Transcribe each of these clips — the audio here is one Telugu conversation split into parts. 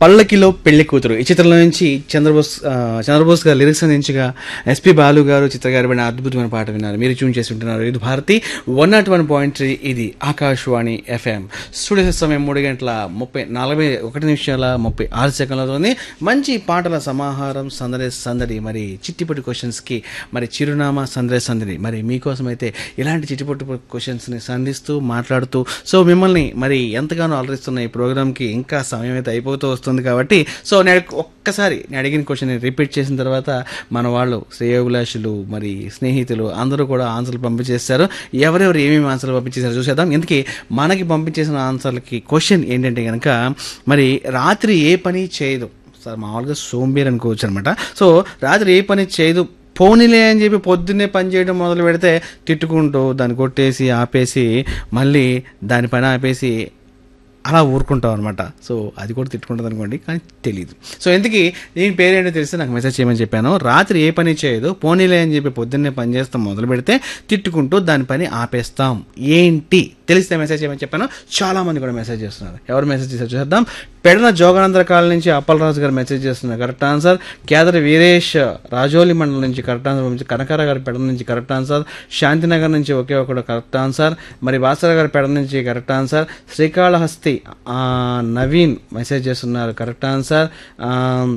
పల్లకిలో పెళ్లి కూతురు ఈ చిత్రంలో నుంచి చంద్రబోస్ ఆ, చంద్రబోస్ గారు లిరిక్స్ అందించగా ఎస్పి బాలు గారు చిత్ర గారు పడిన అద్భుతమైన పాట విన్నారు మీరు ట్యూన్ చేసి ఉంటున్నారు ఇది Bharathi one nought one point three ఇది ఆకాశవాణి ఎఫ్ఎం స్టూడియో సమయం మూడు గంటల ముప్పై నలభై ఒకటి నిమిషాల ముప్పై ఆరు సెకండ్లతో ఉంది మంచి పాటల సమాహారం సందడి సందడి మరి చిట్టిపొట్టి క్వశ్చన్స్కి మరి చిరునామా సందడి సందడి మరి మీకోసం అయితే ఇలాంటి చిట్టిపొట్టి క్వశ్చన్స్ని సంధిస్తూ మాట్లాడుతూ సో మిమ్మల్ని మరి ఎంతగానో అలరిస్తున్న ఈ ప్రోగ్రామ్కి ఇంకా సమయం అయితే అయిపోతూ వస్తుంది కాబట్టి సో నేను ఒక్కసారి నేను అడిగిన క్వశ్చన్ రిపీట్ చేసిన తర్వాత మన వాళ్ళు శ్రేయోభిలాషులు మరి స్నేహితులు అందరూ కూడా ఆన్సర్లు పంపించేస్తారు ఎవరెవరు ఏమేమి ఆన్సర్లు పంపించేసారో చూసేద్దాం ఇందుకే మనకి పంపించేసిన ఆన్సర్లకి క్వశ్చన్ ఏంటంటే కనుక మరి రాత్రి ఏ పని చేయదు సార్ మామూలుగా సోంబేర్ అనుకోవచ్చు అనమాట సో రాత్రి ఏ పని చేయదు పోనీలే అని చెప్పి పొద్దున్నే పని చేయడం మొదలు పెడితే తిట్టుకుంటూ దాన్ని కొట్టేసి ఆపేసి మళ్ళీ దాని పని ఆపేసి అలా ఊరుకుంటాం అనమాట సో అది కూడా తిట్టుకుంటుంది అనుకోండి కానీ తెలియదు సో ఎందుకు దీని పేరేంటో తెలిస్తే నాకు మెసేజ్ చేయమని చెప్పాను రాత్రి ఏ పని చేయదు పోనీలే అని చెప్పి పొద్దున్నే పని చేస్తాం మొదలు పెడితే తిట్టుకుంటూ దాని పని ఆపేస్తాం ఏంటి తెలిస్తే మెసేజ్ చేయమని చెప్పాను చాలా మంది కూడా మెసేజ్ చేస్తున్నారు ఎవరు మెసేజ్ చేశారు చూద్దాం పెడన జోగానందర కాలనీ నుంచి అప్పలరాజు గారు మెసేజ్ చేస్తున్నారు కరెక్ట్ ఆన్సర్ కేదరి వీరేష్ రాజోలి మండలం నుంచి కరెక్ట్ ఆన్సర్ పంపించి కనకార గారి పెడ నుంచి కరెక్ట్ ఆన్సర్ శాంతినగర్ నుంచి ఒకే ఒకడు కరెక్ట్ ఆన్సర్ మరి వాసర గారి పెడ నుంచి కరెక్ట్ ఆన్సర్ శ్రీకాళహస్తి ఆ, నవీన్ మెసేజ్ చేస్తున్నారు కరెక్ట్ ఆన్సర్ ఆ,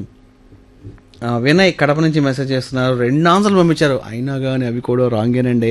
ఆ, వినయ్ కడప నుంచి మెసేజ్ చేస్తున్నారు రెండు ఆన్సర్లు పంపించారు అయినా కానీ అవి కూడా రాంగేనండి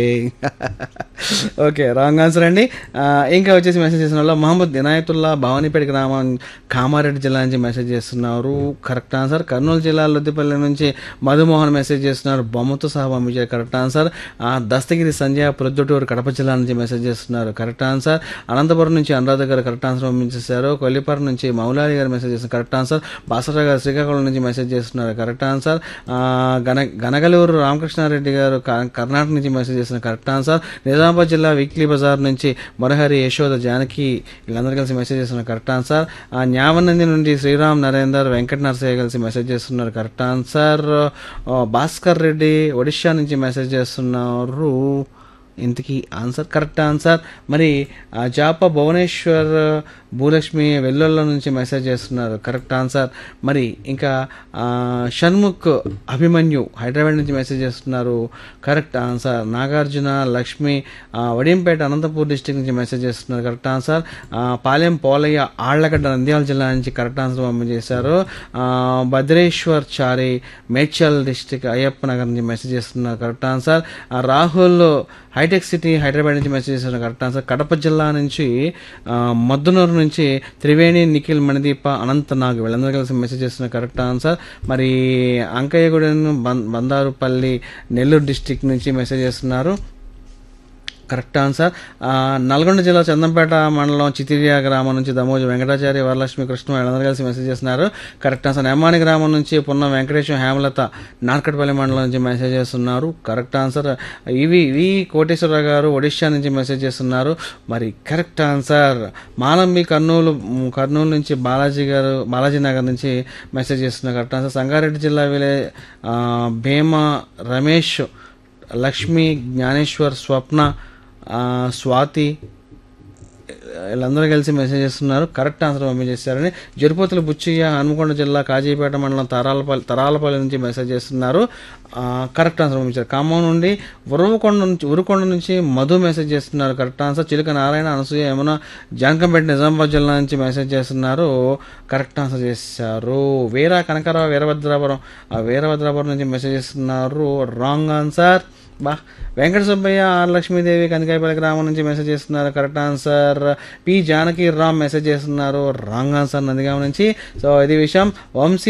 ఓకే రాంగ్ ఆన్సర్ అండి ఆ, ఇంకా వచ్చేసి మెసేజ్ చేసిన వాళ్ళు మహమ్మద్ వినాయతుల్లా భవానీపేట గ్రామం కామారెడ్డి జిల్లా నుంచి మెసేజ్ చేస్తున్నారు కరెక్ట్ ఆన్సర్ కర్నూలు జిల్లా లొద్దిపల్లి నుంచి మధుమోహన్ మెసేజ్ చేస్తున్నారు బొమ్మతో సహా పంపించారు కరెక్ట్ ఆన్సర్ ఆ, దస్తగిరి సంజయ్ ప్రొద్దుటూరు కడప జిల్లా నుంచి మెసేజ్ చేస్తున్నారు కరెక్ట్ ఆన్సర్ అనంతపురం నుంచి అనురాధ గారు కరెక్ట్ ఆన్సర్ పంపించేశారు కొల్లిపారు నుంచి మౌలాలి గారు మెసేజ్ చేస్తున్నారు కరెక్ట్ ఆన్సర్ బాసరా గారు శ్రీకాకుళం నుంచి మెసేజ్ చేస్తున్నారు కరెక్ట్ ఆన్సర్ ఆ, గన గనగలూరు రామకృష్ణారెడ్డి గారు క- కర్ణాటక నుంచి మెసేజ్ చేస్తున్నారు కరెక్ట్ ఆన్సర్ నిజామాబాద్ జిల్లా వీక్లీ బజార్ నుంచి మురహరి యశోద జానకి వీళ్ళందరూ కలిసి మెసేజ్ చేస్తున్నారు కరెక్ట్ ఆన్సర్ ఆ, న్యావనంది నుండి శ్రీరామ్ నరేందర్ వెంకట నరసయ్య కలిసి మెసేజ్ చేస్తున్నారు కరెక్ట్ ఆన్సర్ ఆ, భాస్కర్ రెడ్డి ఒడిషా నుంచి మెసేజ్ చేస్తున్నారు ఇంతకీ ఆన్సర్ కరెక్ట్ ఆన్సర్ మరి ఆ, జాప భువనేశ్వర్ భూలక్ష్మి వెల్లుల్ల నుంచి మెసేజ్ చేస్తున్నారు కరెక్ట్ ఆన్సర్ మరి ఇంకా ఆ, షణ్ముఖ్ అభిమన్యు హైదరాబాద్ నుంచి మెసేజ్ చేస్తున్నారు కరెక్ట్ ఆన్సర్ నాగార్జున లక్ష్మి ఆ, వడింపేట అనంతపూర్ డిస్టిక్ నుంచి మెసేజ్ చేస్తున్నారు కరెక్ట్ ఆన్సర్ ఆ, పాలెం పోలయ్య ఆళ్లగడ్డ నంద్యాల జిల్లా నుంచి కరెక్ట్ ఆన్సర్ పంపించేశారు ఆ, భద్రేశ్వర్ చారి మేడ్చల్ డిస్టిక్ అయ్యప్ప నగర్ నుంచి మెసేజ్ చేస్తున్నారు కరెక్ట్ ఆన్సర్ ఆ, రాహుల్ హైటెక్ సిటీ హైదరాబాద్ నుంచి మెసేజ్ చేస్తున్నారు కరెక్ట్ ఆన్సర్ కడప జిల్లా నుంచి ఆ, మద్దునూరు నుంచి త్రివేణి నిఖిల్ మణిదీప అనంత నాగ్ వీళ్ళందరూ కలిసి మెసేజ్ చేస్తున్నారు కరెక్ట్ ఆన్సర్ మరి అంకయ్యగూడెం బం బందారుపల్లి నెల్లూరు డిస్టిక్ నుంచి మెసేజ్ చేస్తున్నారు కరెక్ట్ ఆన్సర్ ఆ, నల్గొండ జిల్లా చందంపేట మండలం చితిరియా గ్రామం నుంచి దమోజు వెంకటాచారి వరలక్ష్మి కృష్ణ వీళ్ళందరూ కలిసి మెసేజ్ చేస్తున్నారు కరెక్ట్ ఆన్సర్ నెమ్మాని గ్రామం నుంచి పున్న వెంకటేశ్వర హేమలత నార్కట్పల్లి మండలం నుంచి మెసేజ్ చేస్తున్నారు కరెక్ట్ ఆన్సర్ ఇవి వి కోటేశ్వరరావు గారు ఒడిషా నుంచి మెసేజ్ చేస్తున్నారు మరి కరెక్ట్ ఆన్సర్ మాలంబి కర్నూలు మ్, కర్నూలు నుంచి బాలాజీ గారు బాలాజీ నగర్ నుంచి మెసేజ్ చేస్తున్నారు కరెక్ట్ ఆన్సర్ సంగారెడ్డి జిల్లా విలే ఆ, భీమ రమేష్ లక్ష్మి జ్ఞానేశ్వర్ స్వప్న ఆ, స్వాతి వీళ్ళందరూ కలిసి మెసేజ్ చేస్తున్నారు కరెక్ట్ ఆన్సర్ పంపించేశారని జరుపతుల బుచ్చయ్య హనుమకొండ జిల్లా కాజీపేట మండలం తరాలపల్లి తరాలపల్లి నుంచి మెసేజ్ చేస్తున్నారు ఆ, కరెక్ట్ ఆన్సర్ పంపించారు ఖమ్మం నుండి ఉరువకొండ నుంచి ఉరుకొండ నుంచి మధు మెసేజ్ చేస్తున్నారు కరెక్ట్ ఆన్సర్ చిలుక నారాయణ అనసూయ యమున జానకంపేట నిజామాబాద్ జిల్లా నుంచి మెసేజ్ చేస్తున్నారు కరెక్ట్ ఆన్సర్ చేశారు వీర కనకరావు వీరభద్రాపురం ఆ వీరభద్రాపురం నుంచి మెసేజ్ చేస్తున్నారు రాంగ్ ఆన్సర్ బా వెంకట సుబ్బయ్య ఆర్ లక్ష్మీదేవి కనకాయపల్లి గ్రామం నుంచి మెసేజ్ చేస్తున్నారు correct answer P Janaki Ram message చేస్తున్నారు రాంగ్ ఆన్సర్ నందిగామ నుంచి సో ఇది విషయం వంశీ